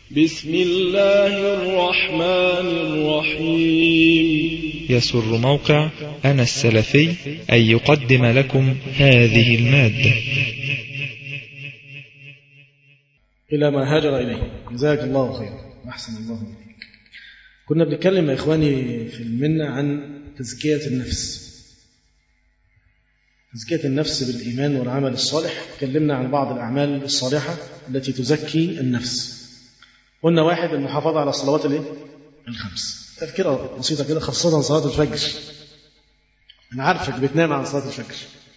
بسم الله الرحمن الرحيم يسر موقع أنا السلفي أن يقدم لكم هذه المادة إلى ما هاجر إليه جزاك الله خيرا أحسن الله إليك كنا بنتكلم يا إخواني في المنة عن تزكية النفس تزكية النفس بالإيمان والعمل الصالح تكلمنا عن بعض الأعمال الصالحة التي تزكي النفس قلنا واحد المحافظة على الصلوات الايه؟ الخمس تذكرة بسيطة كده خاصة صلاة الفجر أنا عارفك بتنام عن صلاة الفجر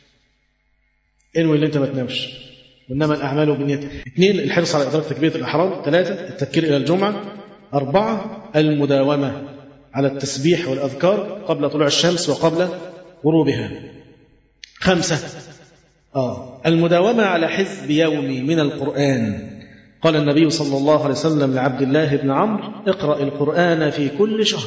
انوي اللي أنت ما تنامش وإنما الأعمال بالنيات اثنين الحرص على إدراك تكبيرة الإحرام ثلاثة التفكير إلى الجمعة أربعة المداومة على التسبيح والأذكار قبل طلوع الشمس وقبل غروبها خمسة آه المداومة على حزب يومي من القرآن قال النبي صلى الله عليه وسلم لعبد الله بن عمرو اقرأ القرآن في كل شهر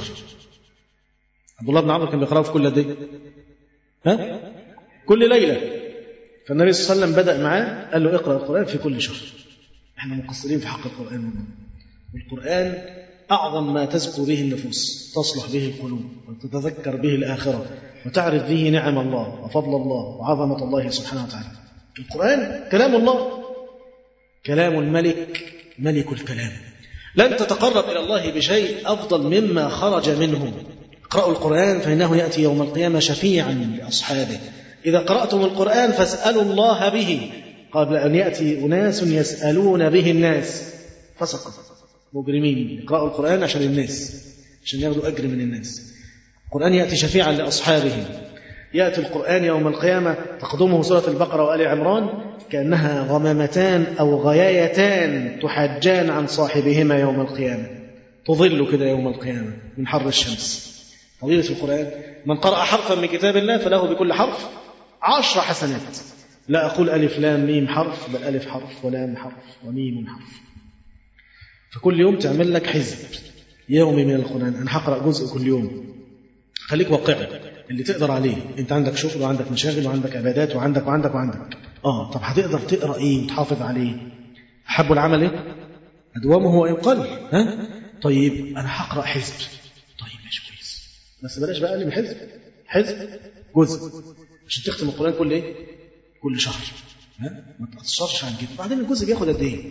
عبد الله بن عمرو كان بيقرأه في كل قد ايه؟ ها؟ كل ليلة فالنبي صلى الله عليه وسلم بدأ معاه قال له اقرأ القرآن في كل شهر احنا مقصرين في حق القرآن والقرآن أعظم ما تزكو به النفوس تصلح به القلوب وتتذكر به الآخرة وتعرف به نعم الله وفضل الله وعظمة الله سبحانه وتعالى القرآن كلام الله كلام الملك ملك الكلام لن تتقرب إلى الله بشيء أفضل مما خرج منه اقرأوا القرآن فإنه يأتي يوم القيامة شفيعا لأصحابه إذا قرأتم القرآن فاسألوا الله به قبل أن يأتي أناس يسألون به الناس فسقط مجرمين يقرأوا القرآن عشان الناس عشان ياخدوا أجر من الناس القرآن يأتي شفيعا لأصحابه يأتي القرآن يوم القيامة تقدمه سورة البقرة وآل عمران كأنها غمامتان أو غيايتان تحجان عن صاحبهما يوم القيامة تظل كده يوم القيامة من حر الشمس فضيلة القرآن من قرأ حرفا من كتاب الله فله بكل حرف عشر حسنات لا أقول ألف لام ميم حرف بل ألف حرف ولام حرف وميم حرف فكل يوم تعمل لك حزب يومي من القرآن أنا هقرأ جزء كل يوم خليك واقعي اللي تقدر عليه انت عندك شغل وعندك مشاغل وعندك عبادات وعندك وعندك وعندك اه طب هتقدر تقرا ايه وتحافظ عليه احب العمل ايه ادوامه وان قل ها طيب انا هقرا حزب طيب ماشي كويس بس بلاش بقى اقل من حزب حزب جزء عشان تختم القران كل ايه كل شهر ها ما تقصرش عن كده بعدين الجزء بياخد قد ايه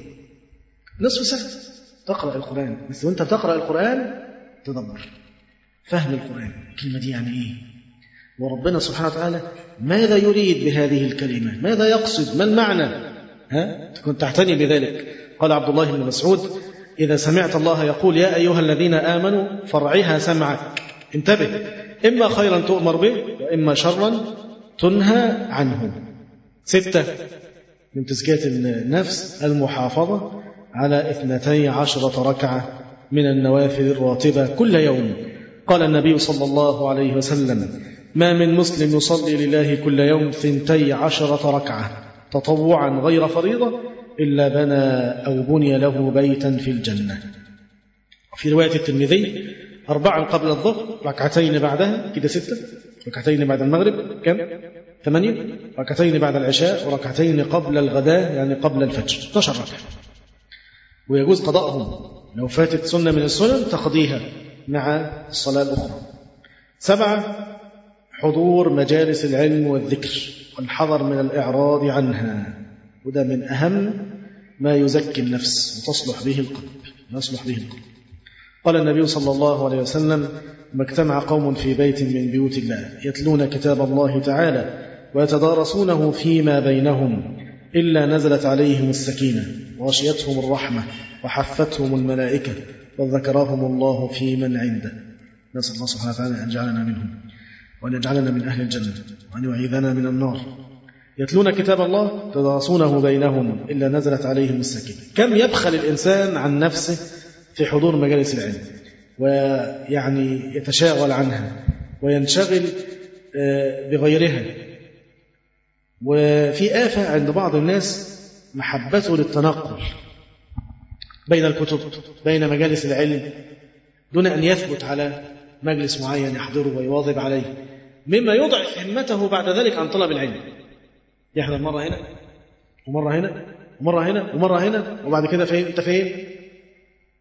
نصف سنه تقرا القران بس وانت بتقرا القران تدبر فهم القرآن الكلمة دي يعني إيه وربنا سبحانه وتعالى ماذا يريد بهذه الكلمة ماذا يقصد ما المعنى ها تكون تعتني بذلك قال عبد الله بن مسعود إذا سمعت الله يقول يا أيها الذين آمنوا فرعها سمعك انتبه إما خيرا تؤمر به وإما شرا تنهى عنه ستة من تزكية النفس المحافظة على اثنتي عشرة ركعة من النوافل الراتبة كل يوم قال النبي صلى الله عليه وسلم ما من مسلم يصلي لله كل يوم ثنتي عشرة ركعة تطوعا غير فريضة إلا بنى أو بني له بيتا في الجنة في رواية الترمذي أربعا قبل الظهر ركعتين بعدها كده ستة ركعتين بعد المغرب كم؟ ثمانية ركعتين بعد العشاء وركعتين قبل الغداء يعني قبل الفجر 12 ركعة ويجوز قضاءهم لو فاتت سنة من السنن تقضيها مع الصلاة الأخرى سبعة حضور مجالس العلم والذكر والحذر من الإعراض عنها وده من أهم ما يزكي النفس وتصلح به القلب يصلح به القلب قال النبي صلى الله عليه وسلم ما اجتمع قوم في بيت من بيوت الله يتلون كتاب الله تعالى ويتدارسونه فيما بينهم إلا نزلت عليهم السكينة وغشيتهم الرحمة وحفتهم الملائكة وذكرهم الله في من عنده نسأل الله سبحانه وتعالى أن يجعلنا منهم وأن يجعلنا من أهل الجنة وأن يعيذنا من النار يتلون كتاب الله تدرسونه بينهم إلا نزلت عليهم السكينة كم يبخل الإنسان عن نفسه في حضور مجالس العلم ويعني يتشاغل عنها وينشغل بغيرها وفي آفة عند بعض الناس محبته للتنقل بين الكتب بين مجالس العلم دون أن يثبت على مجلس معين يحضره ويواظب عليه مما يضعف همته بعد ذلك عن طلب العلم يحضر مرة هنا ومرة هنا ومرة هنا ومرة هنا وبعد كده فين أنت فين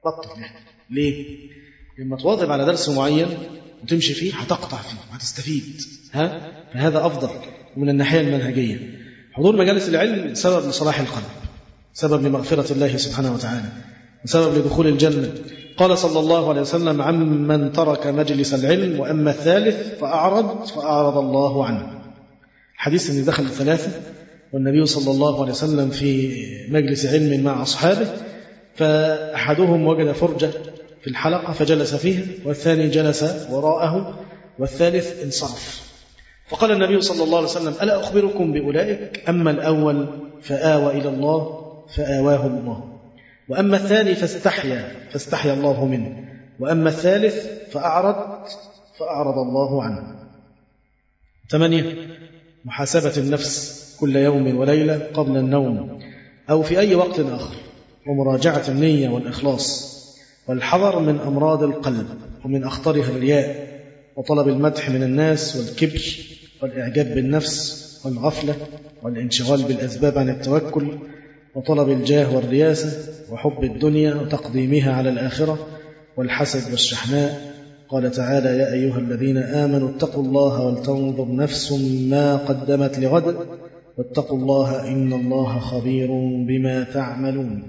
بطل يعني ليه؟ لما تواظب على درس معين وتمشي فيه هتقطع فيه وهتستفيد ها فهذا أفضل ومن الناحية المنهجية حضور مجالس العلم سبب لصلاح القلب سبب لمغفرة الله سبحانه وتعالى وسبب لدخول الجنة قال صلى الله عليه وسلم عمن ترك مجلس العلم وأما الثالث فأعرض فأعرض الله عنه حديث أن دخل الثلاثة والنبي صلى الله عليه وسلم في مجلس علم مع أصحابه فأحدهم وجد فرجة في الحلقة فجلس فيها والثاني جلس وراءه والثالث انصرف فقال النبي صلى الله عليه وسلم ألا أخبركم بأولئك أما الأول فآوى إلى الله فآواه الله وأما الثاني فاستحيا فاستحيا الله منه وأما الثالث فأعرض فأعرض الله عنه ثمانية محاسبة النفس كل يوم وليلة قبل النوم أو في أي وقت آخر ومراجعة النية والإخلاص والحذر من أمراض القلب ومن أخطرها الرياء وطلب المدح من الناس والكبر والإعجاب بالنفس والغفلة والانشغال بالأسباب عن التوكل وطلب الجاه والرياسة وحب الدنيا وتقديمها على الآخرة والحسد والشحناء قال تعالى يا أيها الذين آمنوا اتقوا الله ولتنظر نفس ما قدمت لغد واتقوا الله إن الله خبير بما تعملون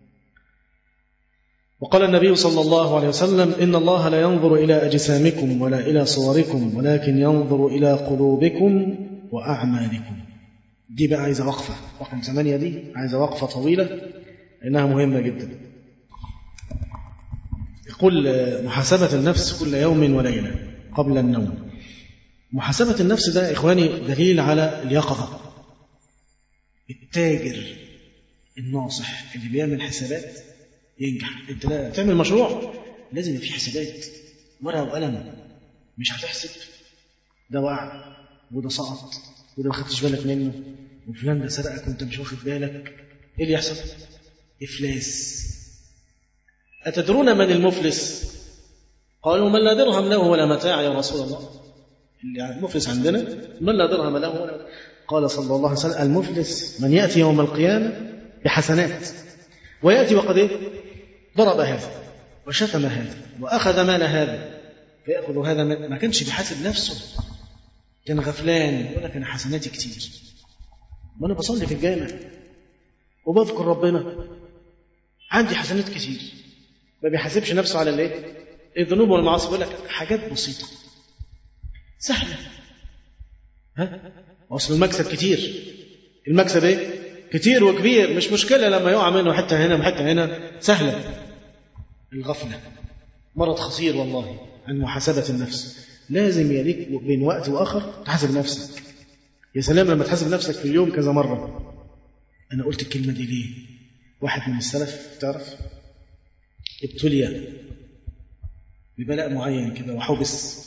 وقال النبي صلى الله عليه وسلم إن الله لا ينظر إلى أجسامكم ولا إلى صوركم ولكن ينظر إلى قلوبكم وأعمالكم دي بقى عايزة وقفة رقم ثمانية دي عايزة وقفة طويلة لأنها مهمة جدا يقول محاسبة النفس كل يوم وليلة قبل النوم محاسبة النفس ده إخواني دليل على اليقظة التاجر الناصح اللي بيعمل حسابات ينجح انت لا تعمل مشروع لازم يبقى فيه حسابات ورقه وقلم مش هتحسب ده وقع وده سقط وده ما خدتش بالك منه وفلان ده سرقك وانت مش واخد بالك ايه اللي يحصل؟ افلاس اتدرون من المفلس؟ قالوا من لا درهم له ولا متاع يا رسول الله اللي المفلس عندنا من لا درهم له ولا قال صلى الله عليه وسلم المفلس من ياتي يوم القيامه بحسنات وياتي وقد ايه؟ ضرب هذا وشتم هذا واخذ مال هذا فياخذ هذا من ما كانش بيحاسب نفسه كان غفلان يقول لك انا حسناتي كتير ما انا بصلي في الجامع وبذكر ربنا عندي حسنات كتير ما بيحاسبش نفسه على الايه؟ الذنوب والمعاصي بيقول لك حاجات بسيطه سهله ها اصل المكسب كتير المكسب ايه؟ كتير وكبير مش مشكله لما يقع منه حته هنا وحته هنا سهله الغفله مرض خطير والله عن محاسبه النفس لازم يليك بين وقت واخر تحاسب نفسك يا سلام لما تحاسب نفسك في اليوم كذا مره انا قلت الكلمه دي ليه واحد من السلف تعرف ابتلي ببلاء معين كده وحبس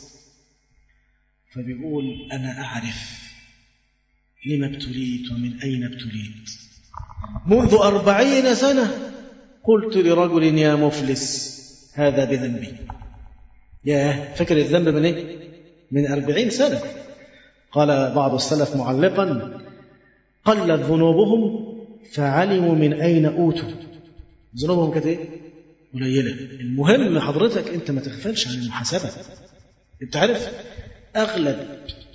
فبيقول انا اعرف لما ابتليت ومن أين ابتليت منذ أربعين سنة قلت لرجل يا مفلس هذا بذنبي يا فكر الذنب من ايه من أربعين سنة قال بعض السلف معلقا قلت ذنوبهم فعلموا من أين أوتوا ذنوبهم كانت ايه قليلة المهم حضرتك أنت ما تغفلش عن المحاسبة أنت عارف أغلب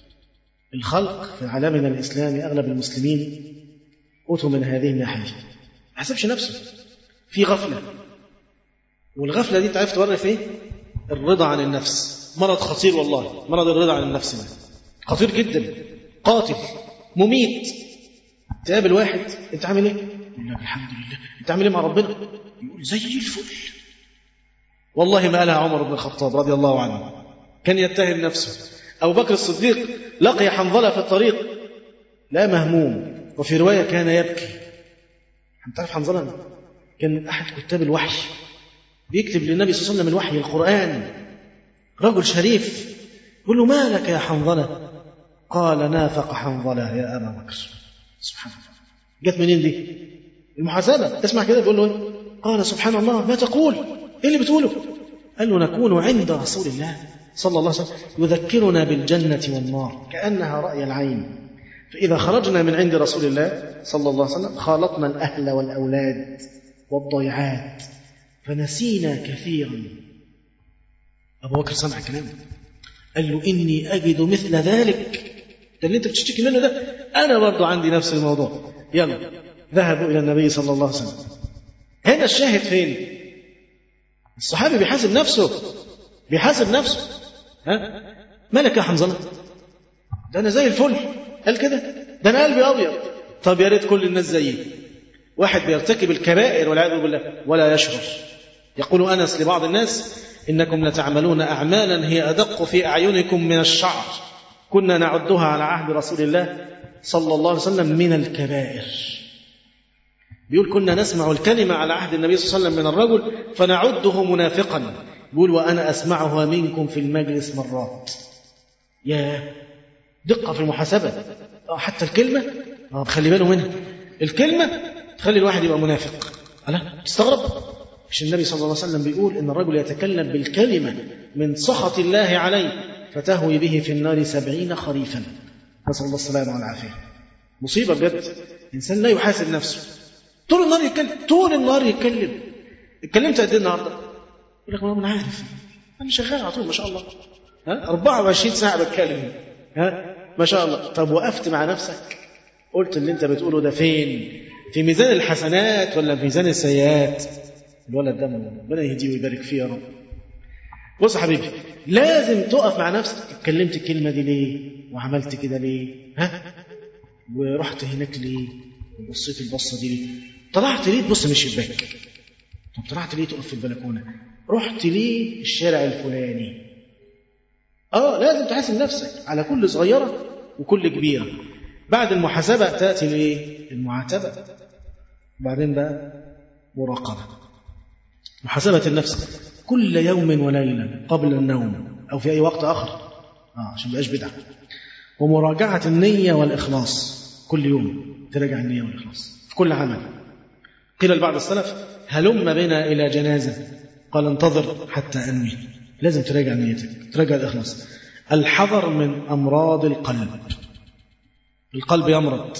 الخلق في عالمنا الإسلامي أغلب المسلمين أوتوا من هذه الناحية ما حسبش نفسه في غفلة والغفلة دي تعرف تورث إيه؟ الرضا عن النفس مرض خطير والله مرض الرضا عن النفس ده خطير جدا قاتل مميت تقابل واحد انت عامل ايه؟ يقول لك الحمد لله انت عامل ايه مع ربنا؟ يقول زي الفل والله ما قالها عمر بن الخطاب رضي الله عنه كان يتهم نفسه أبو بكر الصديق لقي حنظلة في الطريق لا مهموم وفي رواية كان يبكي أنت تعرف حنظلة كان أحد كتاب الوحي بيكتب للنبي صلى الله عليه وسلم الوحي القرآن رجل شريف يقول له ما لك يا حنظلة قال نافق حنظلة يا أبا بكر سبحان الله جت منين دي المحاسبة اسمع كده بيقول له ايه قال سبحان الله ما تقول ايه اللي بتقوله قال له نكون عند رسول الله صلى الله عليه وسلم يذكرنا بالجنة والنار كأنها رأي العين فإذا خرجنا من عند رسول الله صلى الله عليه وسلم خالطنا الأهل والأولاد والضيعات فنسينا كثيرا أبو بكر سمع كلامه قال له إني أجد مثل ذلك ده اللي أنت بتشتكي منه ده أنا برضو عندي نفس الموضوع يلا ذهبوا إلى النبي صلى الله عليه وسلم هنا الشاهد فين الصحابي بيحاسب نفسه بيحاسب نفسه ها مالك يا حنظله ده انا زي الفل قال كده ده انا قلبي ابيض طب يا ريت كل الناس زيي واحد بيرتكب الكبائر والعياذ بالله ولا يشعر يقول انس لبعض الناس انكم لتعملون اعمالا هي ادق في اعينكم من الشعر كنا نعدها على عهد رسول الله صلى الله عليه وسلم من الكبائر بيقول كنا نسمع الكلمة على عهد النبي صلى الله عليه وسلم من الرجل فنعده منافقا بيقول وأنا أسمعها منكم في المجلس مرات يا دقة في المحاسبة حتى الكلمة اه خلي باله منها الكلمة تخلي الواحد يبقى منافق ألا تستغرب مش النبي صلى الله عليه وسلم بيقول إن الرجل يتكلم بالكلمة من سخط الله عليه فتهوي به في النار سبعين خريفا نسأل الله السلامة والعافية مصيبة بجد إنسان لا يحاسب نفسه طول النهار يتكلم طول النهار يتكلم اتكلمت قد ايه النهارده؟ يقول لك ما انا عارف انا شغال على طول ما شاء الله ها 24 ساعه بتكلم ها ما شاء الله طب وقفت مع نفسك قلت اللي انت بتقوله ده فين في ميزان الحسنات ولا في ميزان السيئات الولد ده ربنا يهديه ويبارك فيه يا رب بص يا حبيبي لازم تقف مع نفسك اتكلمت الكلمه دي ليه وعملت كده ليه ها ورحت هناك ليه وبصيت البصه دي ليه طلعت ليه تبص من الشباك طب طلعت ليه تقف في البلكونه رحت ليه الشارع الفلاني اه لازم تحاسب نفسك على كل صغيره وكل كبيره بعد المحاسبه تاتي الايه المعاتبه بعدين بقى مراقبه محاسبه النفس كل يوم وليله قبل النوم او في اي وقت اخر اه عشان ما يبقاش بدعه ومراجعه النيه والاخلاص كل يوم تراجع النيه والاخلاص في كل عمل قيل لبعض السلف هلم بنا الى جنازه قال انتظر حتى انوي لازم تراجع نيتك تراجع الاخلاص الحذر من امراض القلب القلب يمرض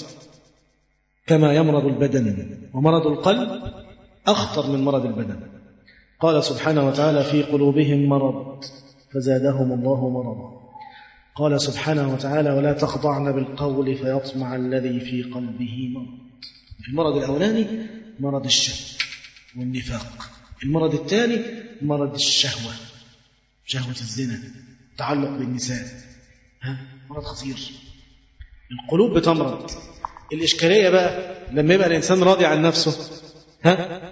كما يمرض البدن ومرض القلب اخطر من مرض البدن قال سبحانه وتعالى في قلوبهم مرض فزادهم الله مرضا قال سبحانه وتعالى ولا تخضعن بالقول فيطمع الذي في قلبه مرض المرض الاولاني مرض الشك والنفاق المرض الثاني مرض الشهوه شهوه الزنا تعلق بالنساء ها مرض خطير القلوب بتمرض الاشكاليه بقى لما يبقى الانسان راضي عن نفسه ها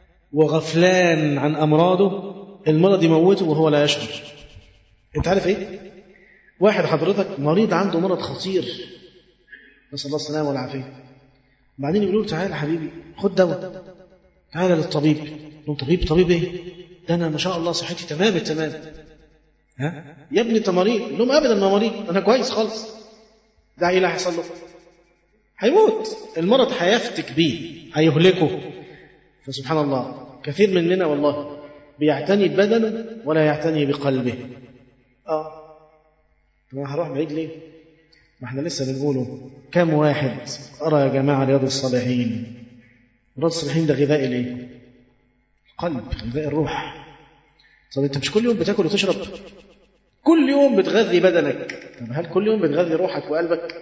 وغفلان عن امراضه المرض يموته وهو لا يشعر انت عارف ايه واحد حضرتك مريض عنده مرض خطير نسال الله السلامه والعافيه بعدين يقولوا له تعالى حبيبي خد دواء تعالى للطبيب يقول طبيب طبيب ايه ده انا ما شاء الله صحتي تمام التمام ها يا ابني انت مريض يقول لهم ابدا ما مريض انا كويس خالص ده ايه اللي هيحصل له هيموت المرض هيفتك بيه هيهلكه فسبحان الله كثير مننا والله بيعتني ببدنه ولا يعتني بقلبه اه طب انا هروح بعيد ليه ما احنا لسه بنقوله كم واحد قرا يا جماعه رياض الصالحين رياض الصالحين ده غذاء الايه القلب غذاء الروح طب انت مش كل يوم بتاكل وتشرب كل يوم بتغذي بدنك طب هل كل يوم بتغذي روحك وقلبك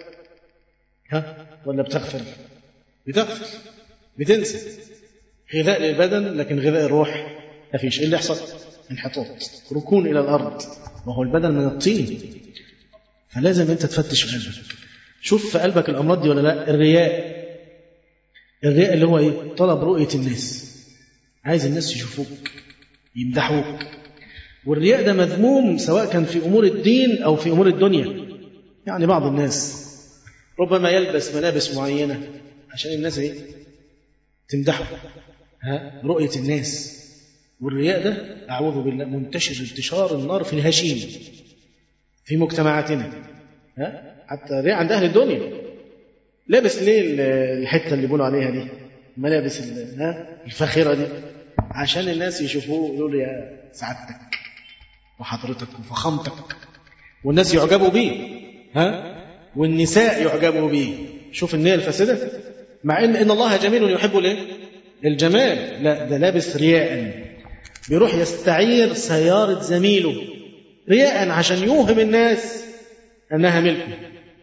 ها ولا بتغفل بتغفل بتنسى غذاء للبدن لكن غذاء الروح ما فيش ايه اللي يحصل انحطاط ركون الى الارض وهو البدن من الطين فلازم انت تفتش في قلبك شوف في قلبك الامراض دي ولا لا الرياء الرياء اللي هو ايه طلب رؤيه الناس عايز الناس يشوفوك يمدحوك والرياء ده مذموم سواء كان في امور الدين او في امور الدنيا يعني بعض الناس ربما يلبس ملابس معينه عشان الناس ايه تمدحه ها رؤيه الناس والرياء ده اعوذ بالله منتشر انتشار النار في الهشيم في مجتمعاتنا ها حتى الرياء عند اهل الدنيا لابس ليه الحته اللي بيقولوا عليها دي ملابس ها الفاخره دي عشان الناس يشوفوه يقولوا يا سعادتك وحضرتك وفخامتك والناس يعجبوا بيه ها والنساء يعجبوا بيه شوف النية الفاسدة مع ان ان الله جميل يحب الايه الجمال لا ده لابس رياء بيروح يستعير سيارة زميله رياء عشان يوهم الناس أنها ملكه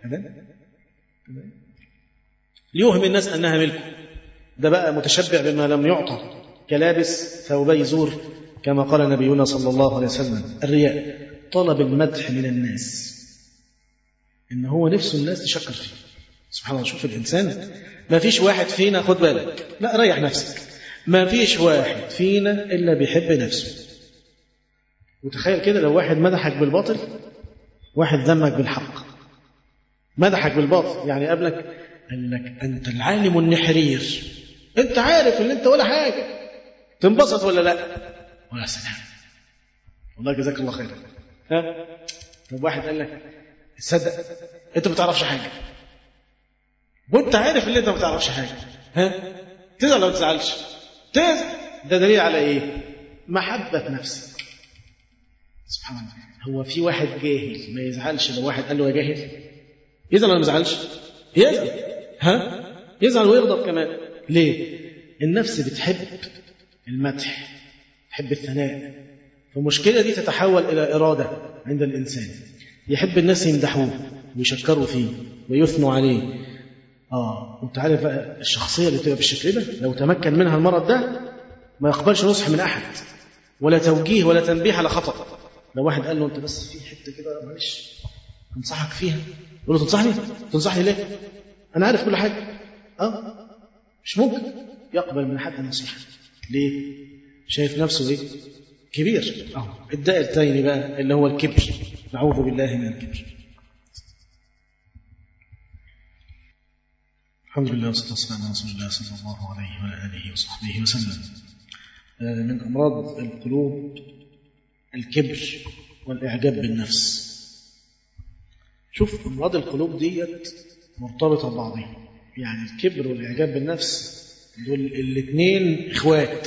ليوهم الناس أنها ملكه ده بقى متشبع بما لم يعطى كلابس ثوبي زور كما قال نبينا صلى الله عليه وسلم الرياء طلب المدح من الناس إن هو نفسه الناس تشكر فيه سبحان الله شوف الإنسان ما فيش واحد فينا خد بالك لا ريح نفسك ما فيش واحد فينا إلا بيحب نفسه وتخيل كده لو واحد مدحك بالباطل واحد ذمك بالحق مدحك بالباطل يعني قبلك قال لك أنت العالم النحرير أنت عارف إن أنت ولا حاجة تنبسط ولا لا ولا سلام والله جزاك الله خير ها طب واحد قال لك تصدق أنت ما بتعرفش حاجة وأنت عارف إن أنت ما بتعرفش حاجة ها تزعل ولا ما تزعلش تزعل ده دليل على إيه محبة نفسك سبحان الله هو في واحد جاهل ما يزعلش لو واحد قال له يا جاهل يزعل ولا ما يزعلش يزعل ها يزعل ويغضب كمان ليه النفس بتحب المدح تحب الثناء فالمشكلة دي تتحول إلى إرادة عند الإنسان يحب الناس يمدحوه ويشكروا فيه ويثنوا عليه آه وانت عارف بقى الشخصية اللي تبقى بالشكل ده لو تمكن منها المرض ده ما يقبلش نصح من أحد ولا توجيه ولا تنبيه على خطأ لو واحد قال له أنت بس في حتة كده معلش أنصحك فيها يقول له تنصحني تنصحني ليه أنا عارف كل حاجة أه مش ممكن يقبل من حد النصيحة ليه شايف نفسه إيه كبير أهو الداء الثاني بقى اللي هو الكبر نعوذ بالله من الكبر الحمد لله والصلاة والسلام على رسول الله صلى الله عليه وعلى آله وصحبه وسلم من أمراض القلوب الكبر والإعجاب بالنفس شوف أمراض القلوب ديت مرتبطة ببعضها يعني الكبر والإعجاب بالنفس دول الاثنين إخوات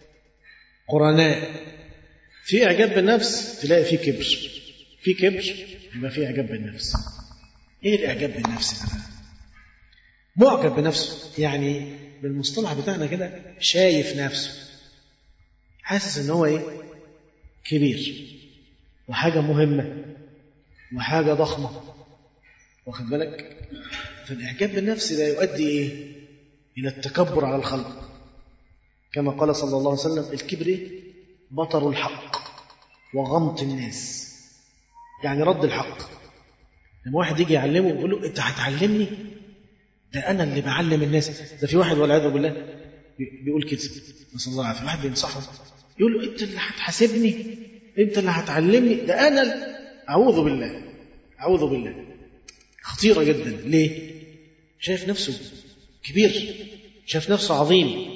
قرناء في إعجاب بالنفس تلاقي في كبر في كبر يبقى في إعجاب بالنفس إيه الإعجاب بالنفس ده معجب بنفسه يعني بالمصطلح بتاعنا كده شايف نفسه حاسس ان هو ايه كبير وحاجة مهمة وحاجة ضخمة واخد بالك فالإعجاب بالنفس ده يؤدي إيه إلى التكبر على الخلق كما قال صلى الله عليه وسلم الكبر إيه؟ بطر الحق وغمط الناس يعني رد الحق لما واحد يجي يعلمه يقول له أنت هتعلمني ده أنا اللي بعلم الناس ده في واحد والعياذ بالله بيقول كده نسأل الله العافية واحد بينصحه يقول له أنت اللي هتحاسبني أنت اللي هتعلمني ده أنا اللي... أعوذ بالله أعوذ بالله خطيرة جدا ليه؟ شايف نفسه كبير شايف نفسه عظيم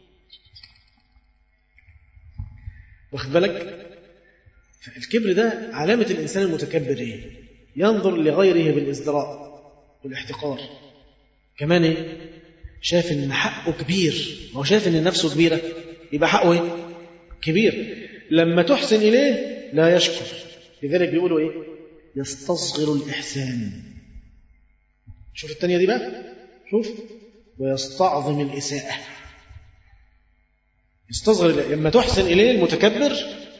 واخد بالك الكبر ده علامة الإنسان المتكبر إيه؟ ينظر لغيره بالإزدراء والاحتقار كمان إيه؟ شايف إن حقه كبير ما هو شايف إن نفسه كبيرة يبقى حقه إيه؟ كبير لما تحسن إليه لا يشكر لذلك بيقولوا إيه؟ يستصغر الإحسان شوف الثانية دي بقى شوف ويستعظم الإساءة يستصغر لما تحسن إليه المتكبر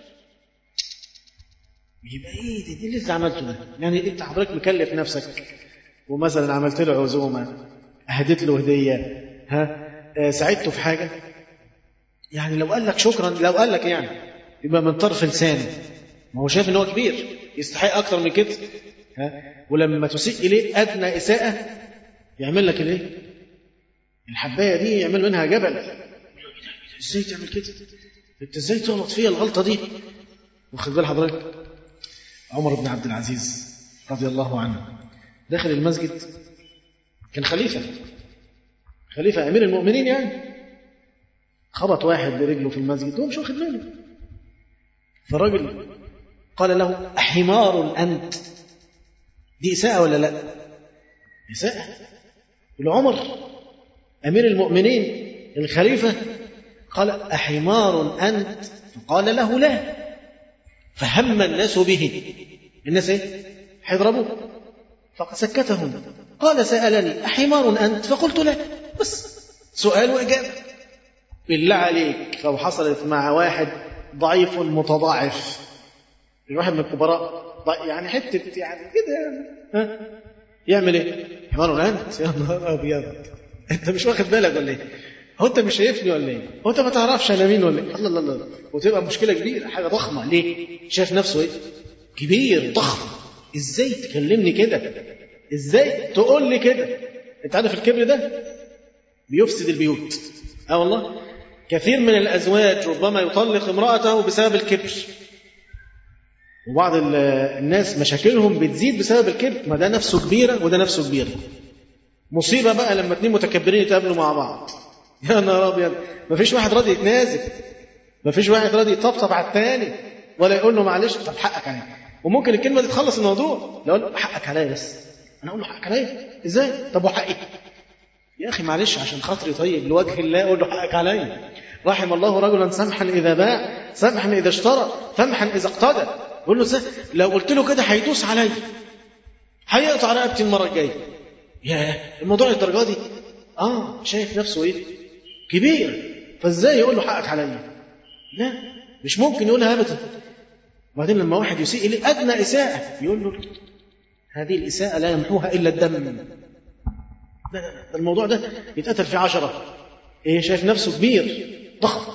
يبقى ايه ده, دي اللي انت عملته ده يعني انت حضرتك مكلف نفسك ومثلا عملت له عزومه اهديت له هديه ها آه ساعدته في حاجه يعني لو قال لك شكرا لو قال لك يعني يبقى من طرف لسانه ما هو شايف ان هو كبير يستحق اكتر من كده ها ولما تسيء اليه ادنى اساءه يعمل لك الايه الحبايه دي يعمل منها جبل ازاي تعمل كده انت ازاي تغلط فيا الغلطه دي واخد بال حضرتك عمر بن عبد العزيز رضي الله عنه داخل المسجد كان خليفه خليفه امير المؤمنين يعني خبط واحد برجله في المسجد هو مش واخد باله فالراجل قال له أحمار أنت دي إساءة ولا لا إساءة عمر أمير المؤمنين الخليفة قال أحمار أنت فقال له لا فهم الناس به الناس ايه هيضربوه فسكتهم قال سألني أحمار أنت فقلت لا بس سؤال وإجابة بالله عليك لو حصلت مع واحد ضعيف متضاعف الواحد من الكبراء يعني حته يعني كده يعني ها يعمل ايه؟ حمار انت يا نهار ابيض انت مش واخد بالك ولا ايه؟ هو انت مش شايفني ولا ايه؟ هو انت ما تعرفش انا مين ولا ايه؟ الله الله الله وتبقى مشكله كبيره حاجه ضخمه ليه؟ شايف نفسه ايه؟ كبير ضخم ازاي تكلمني كده؟ ازاي تقول لي كده؟ انت عارف الكبر ده بيفسد البيوت اه والله كثير من الازواج ربما يطلق امراته بسبب الكبر وبعض الناس مشاكلهم بتزيد بسبب الكبر ما ده نفسه كبيره وده نفسه كبيره مصيبه بقى لما اتنين متكبرين يتقابلوا مع بعض يا نهار ابيض ما فيش واحد راضي يتنازل ما فيش واحد راضي يطبطب على الثاني ولا يقول له معلش طب حقك عليا وممكن الكلمه دي تخلص الموضوع لو قال حقك عليا بس انا اقول له حقك عليا ازاي طب وحقي يا اخي معلش عشان خاطري طيب لوجه الله اقول له حقك عليا رحم الله رجلا سمحا اذا باع سمحا اذا اشترى سمحا اذا اقتدى يقول له سه. لو قلت له كده هيدوس عليا هيقطع رقبتي المره الجايه يا الموضوع الدرجه دي اه شايف نفسه ايه كبير فازاي يقول له حقك عليا لا مش ممكن يقولها ابدا وبعدين لما واحد يسيء اليه ادنى اساءه يقول له هذه الاساءه لا يمحوها الا الدم لا لا لا الموضوع ده يتقتل في عشرة ايه شايف نفسه كبير ضخم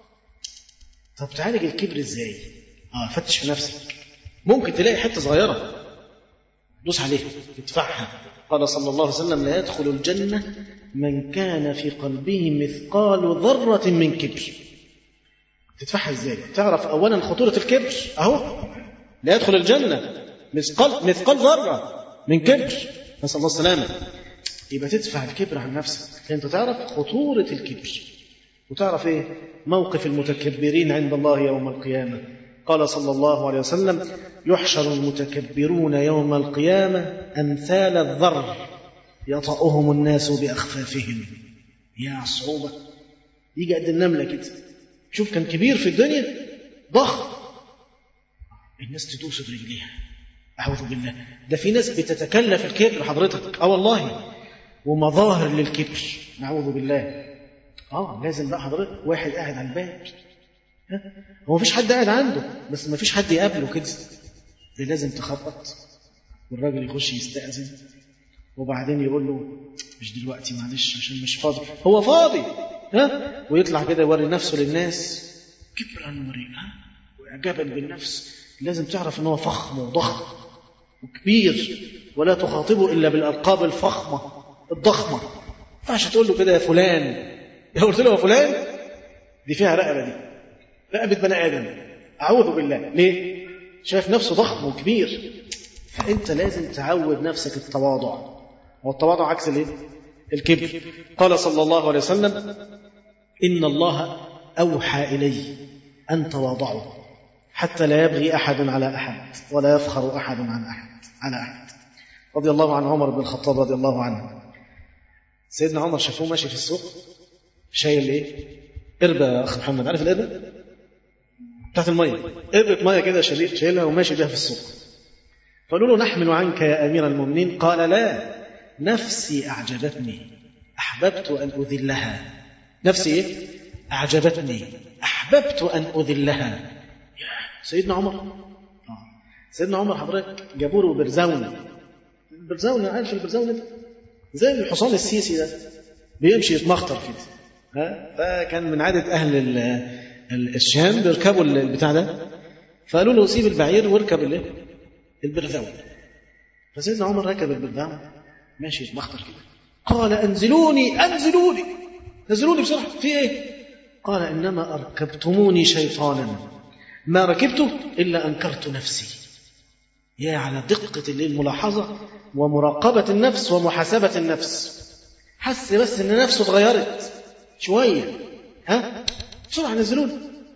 طب تعالج الكبر ازاي اه فتش في نفسك ممكن تلاقي حته صغيره دوس عليها ادفعها قال صلى الله عليه وسلم لا يدخل الجنه من كان في قلبه مثقال ذره من كبر تدفعها ازاي تعرف اولا خطوره الكبر اهو لا يدخل الجنه مثقال مثقال ذره من كبر نسال الله السلامه يبقى تدفع الكبر عن نفسك انت تعرف خطوره الكبر وتعرف ايه موقف المتكبرين عند الله يوم القيامه قال صلى الله عليه وسلم يحشر المتكبرون يوم القيامه امثال الذر يطأهم الناس باخفافهم يا صعوبه يجي قد النمله كده شوف كان كبير في الدنيا ضخم الناس تدوس برجليها اعوذ بالله ده في ناس بتتكلف الكبر حضرتك اه والله ومظاهر للكبر نعوذ بالله اه لازم بقى حضرتك واحد قاعد على الباب ها؟ هو مفيش حد قاعد عنده بس مفيش حد يقابله كده ده لازم تخبط والراجل يخش يستأذن وبعدين يقول له مش دلوقتي معلش عشان مش فاضي هو فاضي ها ويطلع كده يوري نفسه للناس كبرا ورئا واعجابا بالنفس لازم تعرف ان هو فخم وضخم وكبير ولا تخاطبه الا بالالقاب الفخمه الضخمه ما ينفعش تقول له كده يا فلان يا قلت له يا فلان دي فيها رقبه دي رقبه بني ادم اعوذ بالله ليه شايف نفسه ضخم وكبير فانت لازم تعود نفسك التواضع والتواضع عكس الايه الكبر قال صلى الله عليه وسلم ان الله اوحى الي ان تواضعوا حتى لا يبغي احد على احد ولا يفخر احد عن احد على احد رضي الله عن عمر بن الخطاب رضي الله عنه سيدنا عمر شافوه ماشي في السوق شايل ايه قربة يا اخ محمد عارف القربة بتاعت المية قربة مية كده شايل- شايلها وماشي بيها في السوق قالوا له نحمل عنك يا امير المؤمنين قال لا نفسي اعجبتني احببت ان اذلها نفسي ايه اعجبتني احببت ان اذلها سيدنا عمر آه. سيدنا عمر حضرتك جابوا له برزاونه البرزاونه عارف البرزاونه ده زي الحصان السيسي ده بيمشي يتمخطر كده ها فكان من عاده اهل ال- ال- الشام بيركبوا البتاع ده فقالوا له سيب البعير واركب الايه البرزاونه فسيدنا عمر ركب البرزاونه ماشي يتمخطر كده قال انزلوني انزلوني نزلوني بسرعه في ايه قال انما اركبتموني شيطانا ما ركبته الا انكرت نفسي يا على دقة الملاحظة ومراقبة النفس ومحاسبة النفس حس بس ان نفسه اتغيرت شوية ها بسرعة نزلوني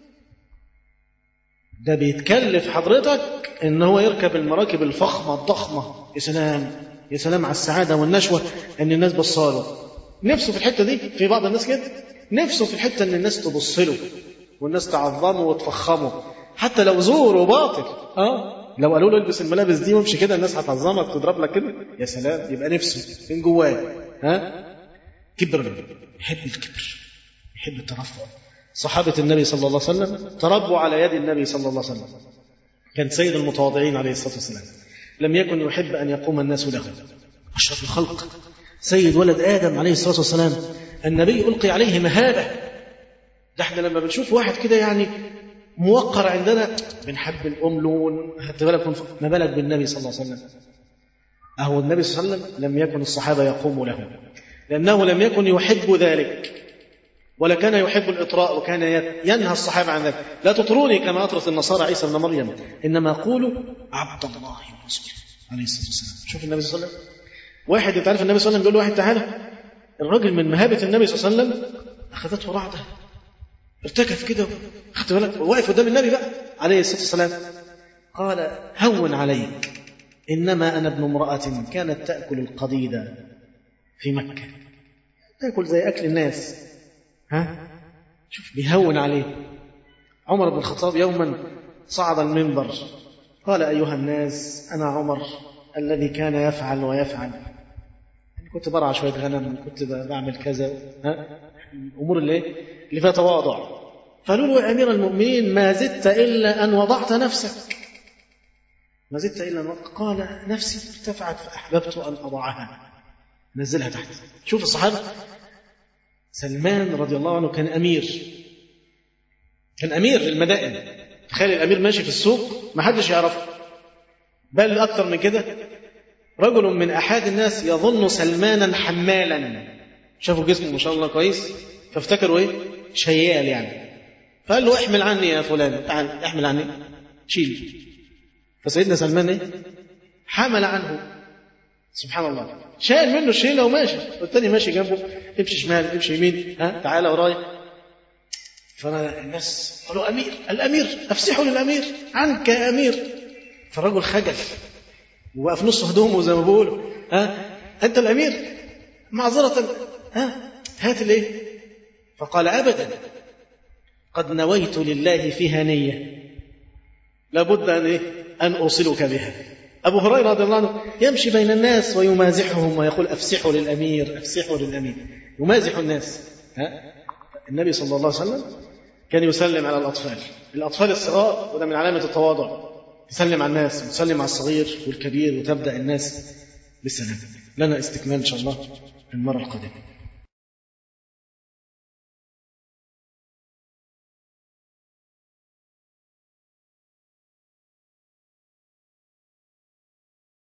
ده بيتكلف حضرتك ان هو يركب المراكب الفخمة الضخمة يا سلام يا سلام على السعادة والنشوة ان الناس بصاله نفسه في الحتة دي في بعض الناس كده نفسه في الحتة ان الناس تبص له والناس تعظمه وتفخمه حتى لو زور وباطل اه لو قالوا له البس الملابس دي وامشي كده الناس هتعظمك تضرب لك كده يا سلام يبقى نفسه من جواه ها كبر يحب الكبر يحب الترفع صحابة النبي صلى الله عليه وسلم تربوا على يد النبي صلى الله عليه وسلم كان سيد المتواضعين عليه الصلاة والسلام لم يكن يحب أن يقوم الناس له أشرف الخلق سيد ولد آدم عليه الصلاة والسلام النبي ألقي عليه مهابة ده احنا لما بنشوف واحد كده يعني موقر عندنا بنحب الأم لون خدت بالك ما بالك بالنبي صلى الله عليه وسلم أهو النبي صلى الله عليه وسلم لم يكن الصحابة يقوم له لأنه لم يكن يحب ذلك ولا كان يحب الإطراء وكان ينهى الصحابة عن ذلك لا تطروني كما أطرت النصارى عيسى بن مريم إنما قولوا عبد الله ورسوله عليه الصلاة والسلام شوف النبي صلى الله عليه وسلم واحد انت عارف النبي صلى الله عليه وسلم بيقول له واحد تعالى الراجل من مهابة النبي صلى الله عليه وسلم أخذته رعدة ارتكف كده خدت بالك واقف قدام النبي بقى عليه الصلاة والسلام قال هون عليك إنما أنا ابن امرأة كانت تأكل القضيد في مكة تأكل زي أكل الناس ها شوف بيهون عليه عمر بن الخطاب يوما صعد المنبر قال أيها الناس أنا عمر الذي كان يفعل ويفعل كنت برعى شوية غنم كنت بعمل كذا ها الأمور اللي اللي فيها تواضع قالوا له يا أمير المؤمنين ما زدت إلا أن وضعت نفسك ما زدت إلا أن وضعت قال نفسي ارتفعت فأحببت أن أضعها نزلها تحت شوف الصحابة سلمان رضي الله عنه كان أمير كان أمير المدائن تخيل الأمير ماشي في السوق ما حدش يعرفه بل أكثر من كده رجل من أحد الناس يظن سلمانا حمالا شافوا جسمه ما شاء الله كويس فافتكروا إيه شيال يعني فقال له احمل عني يا فلان تعال احمل عني شيل فسيدنا سلمان إيه حمل عنه سبحان الله شايل منه الشيله وماشي والتاني ماشي جنبه امشي شمال امشي يمين ها تعالى ورايا فالناس قالوا امير الامير افسحوا للامير عنك يا امير فالرجل خجل وبقى في نص هدومه زي ما بيقولوا ها انت الامير معذره ها هات الايه فقال ابدا قد نويت لله فيها نيه لابد ان ايه ان اوصلك بها أبو هريرة رضي الله عنه يمشي بين الناس ويمازحهم ويقول أفسحوا للأمير أفسحوا للأمير يمازح الناس ها؟ النبي صلى الله عليه وسلم كان يسلم على الأطفال الأطفال الصغار وده من علامة التواضع يسلم على الناس ويسلم على الصغير والكبير وتبدأ الناس بالسلام لنا استكمال إن شاء الله المرة القادمة